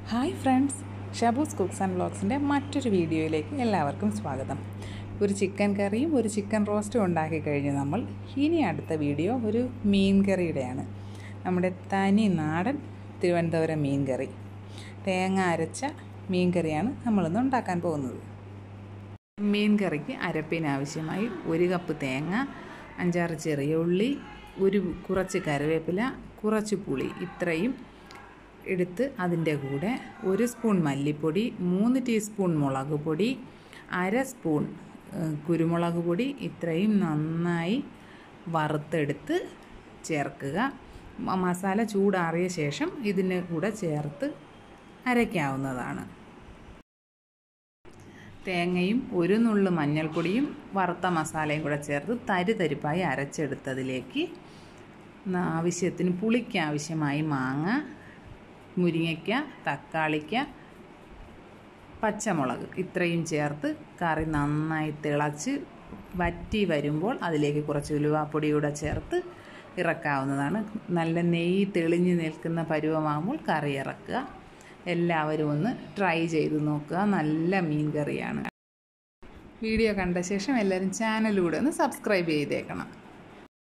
hi friends Shabus cooks and വ്ളോഗ്സിൻ്റെ മറ്റൊരു വീഡിയോയിലേക്ക് എല്ലാവർക്കും സ്വാഗതം ഒരു ചിക്കൻ കറിയും ഒരു ചിക്കൻ റോസ്റ്റും ഉണ്ടാക്കി കഴിഞ്ഞു നമ്മൾ ഇനി അടുത്ത വീഡിയോ ഒരു മീൻ കറിയുടെയാണ് നമ്മുടെ തനി നാടൻ തിരുവനന്തപുരം മീൻ കറി തേങ്ങ അരച്ച മീൻ കറിയാണ് നമ്മളിന്ന് ഉണ്ടാക്കാൻ പോകുന്നത് മീൻ കറിക്ക് അരപ്പിന് ആവശ്യമായി ഒരു കപ്പ് തേങ്ങ അഞ്ചാറ് ചെറിയ ഉള്ളി ഒരു കുറച്ച് കറിവേപ്പില കുറച്ച് പുളി ഇത്രയും എടുത്ത് അതിൻ്റെ കൂടെ ഒരു സ്പൂൺ മല്ലിപ്പൊടി മൂന്ന് ടീസ്പൂൺ മുളക് പൊടി അര സ്പൂൺ ഏഹ്, കുരുമുളക് പൊടി ഇത്രയും നന്നായി വറുത്തെടുത്ത് ചേർക്കുക മ- മസാല ചൂടാറിയ ശേഷം ഇതിന് കൂടെ ചേർത്ത് അരയ്ക്കാവുന്നതാണ് തേങ്ങയും ഒരു നുള്ളു മഞ്ഞൾപ്പൊടിയും വറുത്ത മസാലയും കൂടെ ചേർത്ത് തരി തരിപ്പായി അരച്ചെടുത്തതിലേക്ക് ന- ആവശ്യത്തിന് പുളിക്ക് ആവശ്യമായി മാങ്ങ മുരിങ്ങയ്ക്ക തക്കാളിക്ക പച്ചമുളക് ഇത്രയും ചേർത്ത് കറി നന്നായി തിളച്ച് വറ്റി വരുമ്പോൾ അതിലേക്ക് കുറച്ച് ഉലുവാപ്പൊടി കൂടെ ചേർത്ത് ഇറക്കാവുന്നതാണ് നല്ല നെയ്യ് തെളിഞ്ഞ് നിൽക്കുന്ന പരുവമാകുമ്പോൾ കറി ഇറക്കുക എല്ലാവരും ഒന്ന് ട്രൈ ചെയ്ത് നോക്കുക നല്ല മീൻ കറിയാണ് വീഡിയോ കണ്ട ശേഷം എല്ലാവരും ചാനലൂടെ ഒന്ന് സബ്സ്ക്രൈബ് ചെയ്തേക്കണം